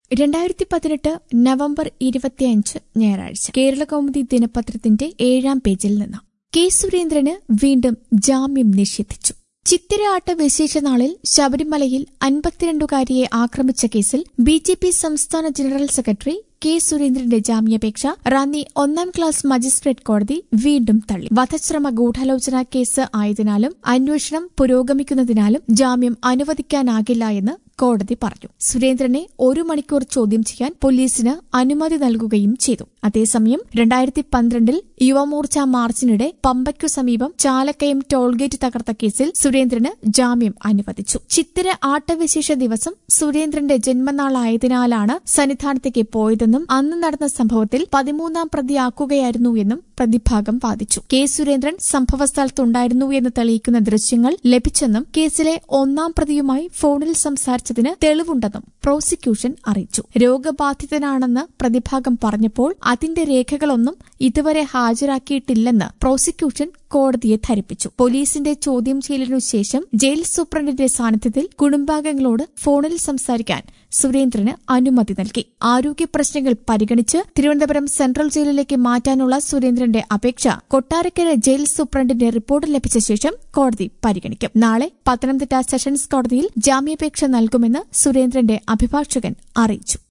രണ്ടായിരത്തി പതിനെട്ട് നവംബർ ഇരുപത്തിയഞ്ച് ഞായറാഴ്ച കേരള കൗമുദി ദിനപത്രത്തിന്റെ ഏഴാം പേജിൽ നിന്ന് കെ സുരേന്ദ്രന് വീണ്ടും ജാമ്യം നിഷേധിച്ചു ചിത്തിരയാട്ട വിശേഷനാളിൽ ശബരിമലയിൽ അൻപത്തിരണ്ടുകാരിയെ ആക്രമിച്ച കേസിൽ ബി ജെ പി സംസ്ഥാന ജനറൽ സെക്രട്ടറി കെ സുരേന്ദ്രന്റെ ജാമ്യാപേക്ഷ റാന്നി ഒന്നാം ക്ലാസ് മജിസ്ട്രേറ്റ് കോടതി വീണ്ടും തള്ളി വധശ്രമ ഗൂഢാലോചന കേസ് ആയതിനാലും അന്വേഷണം പുരോഗമിക്കുന്നതിനാലും ജാമ്യം അനുവദിക്കാനാകില്ല എന്ന് കോടതി പറഞ്ഞു സുരേന്ദ്രനെ ഒരു മണിക്കൂർ ചോദ്യം ചെയ്യാൻ പോലീസിന് അനുമതി നൽകുകയും ചെയ്തു അതേസമയം രണ്ടായിരത്തി പന്ത്രണ്ടിൽ യുവമോർച്ച മാർച്ചിനിടെ പമ്പയ്ക്കു സമീപം ചാലക്കയം ടോൾഗേറ്റ് തകർത്ത കേസിൽ സുരേന്ദ്രന് ജാമ്യം അനുവദിച്ചു ചിത്തിര ആട്ടവിശേഷ ദിവസം സുരേന്ദ്രന്റെ ജന്മനാളായതിനാലാണ് സന്നിധാനത്തേക്ക് പോയതെന്നും അന്ന് നടന്ന സംഭവത്തിൽ പതിമൂന്നാം പ്രതിയാക്കുകയായിരുന്നു എന്നും പ്രതിഭാഗം വാദിച്ചു കെ സുരേന്ദ്രൻ സംഭവസ്ഥലത്തുണ്ടായിരുന്നു എന്ന് തെളിയിക്കുന്ന ദൃശ്യങ്ങൾ ലഭിച്ചെന്നും കേസിലെ ഒന്നാം പ്രതിയുമായി ഫോണിൽ സംസാരിച്ചതിന് തെളിവുണ്ടെന്നും പ്രോസിക്യൂഷൻ അറിയിച്ചു രോഗബാധിതനാണെന്ന് പ്രതിഭാഗം പറഞ്ഞപ്പോൾ അതിന്റെ രേഖകളൊന്നും ഇതുവരെ ഹാജരാക്കിയിട്ടില്ലെന്ന് പ്രോസിക്യൂഷൻ കോടതിയെ ധരിപ്പിച്ചു പോലീസിന്റെ ചോദ്യം ചെയ്യലിനു ശേഷം ജയിൽ സൂപ്രണ്ടിന്റെ സാന്നിധ്യത്തിൽ കുടുംബാംഗങ്ങളോട് ഫോണിൽ സംസാരിക്കാൻ സുരേന്ദ്രന് അനുമതി നൽകി ആരോഗ്യ പ്രശ്നങ്ങൾ പരിഗണിച്ച് തിരുവനന്തപുരം സെൻട്രൽ ജയിലിലേക്ക് മാറ്റാനുള്ള സുരേന്ദ്രന്റെ അപേക്ഷ കൊട്ടാരക്കര ജയിൽ സൂപ്രണ്ടിന്റെ റിപ്പോർട്ട് ലഭിച്ച ശേഷം കോടതി പരിഗണിക്കും നാളെ പത്തനംതിട്ട സെഷൻസ് കോടതിയിൽ ജാമ്യാപേക്ഷ നൽകുമെന്ന് സുരേന്ദ്രന്റെ അഭിഭാഷകൻ അറിയിച്ചു